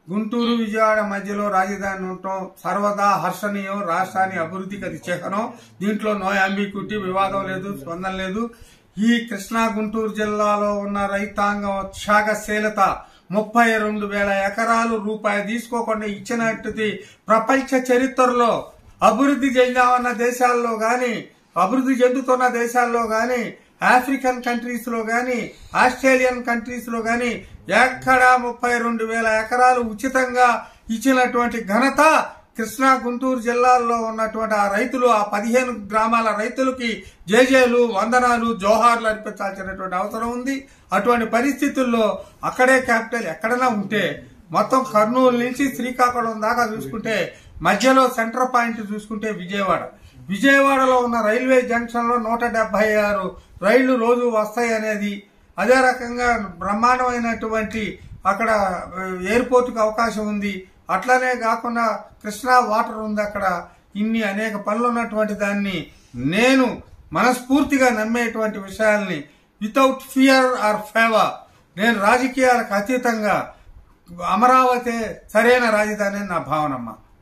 గుంటూరు విజయవాడ మధ్యలో రాజధాని ఉండటం సర్వదా హర్షణీయం రాష్ట్రాన్ని అభివృద్ధికి అది చిహ్నం దీంట్లో నో అంబిక్యూటీ వివాదం లేదు స్పందన లేదు ఈ కృష్ణా గుంటూరు జిల్లాలో ఉన్న రైతాంగం త్యాగశీలత ముప్పై రెండు వేల ఎకరాలు రూపాయి తీసుకోకుండా ఇచ్చినట్టుది ప్రపంచ చరిత్రలో అభివృద్ధి చెందామన్న దేశాల్లో గాని అభివృద్ధి చెందుతున్న దేశాల్లో గాని ఆఫ్రికన్ కంట్రీస్ లో గాని ఆస్ట్రేలియన్ కంట్రీస్ లో గాని ఎక్కడా ముప్పై రెండు వేల ఎకరాలు ఉచితంగా ఇచ్చినటువంటి ఘనత కృష్ణా గుంటూరు జిల్లాల్లో ఉన్నటువంటి ఆ రైతులు ఆ పదిహేను గ్రామాల రైతులకి జేజేలు వందనాలు జోహార్లు అర్పించాల్సినటువంటి అవసరం ఉంది అటువంటి పరిస్థితుల్లో అక్కడే క్యాపిటల్ ఎక్కడైనా ఉంటే మొత్తం కర్నూలు నుంచి శ్రీకాకుళం దాకా చూసుకుంటే మధ్యలో సెంటర్ పాయింట్ చూసుకుంటే విజయవాడ విజయవాడలో ఉన్న రైల్వే జంక్షన్ లో నూట డెబ్బై ఆరు రైళ్లు రోజు వస్తాయి అనేది అదే రకంగా బ్రహ్మాండమైనటువంటి అక్కడ ఎయిర్పోర్ట్ కు అవకాశం ఉంది అట్లనే కాకుండా కృష్ణా వాటర్ ఉంది అక్కడ ఇన్ని అనేక పనులు ఉన్నటువంటి దాన్ని నేను మనస్ఫూర్తిగా నమ్మేటువంటి విషయాల్ని వితౌట్ ఫియర్ ఆర్ ఫేవర్ నేను రాజకీయాలకు అతీతంగా అమరావతి సరైన రాజధాని అని నా భావనమ్మా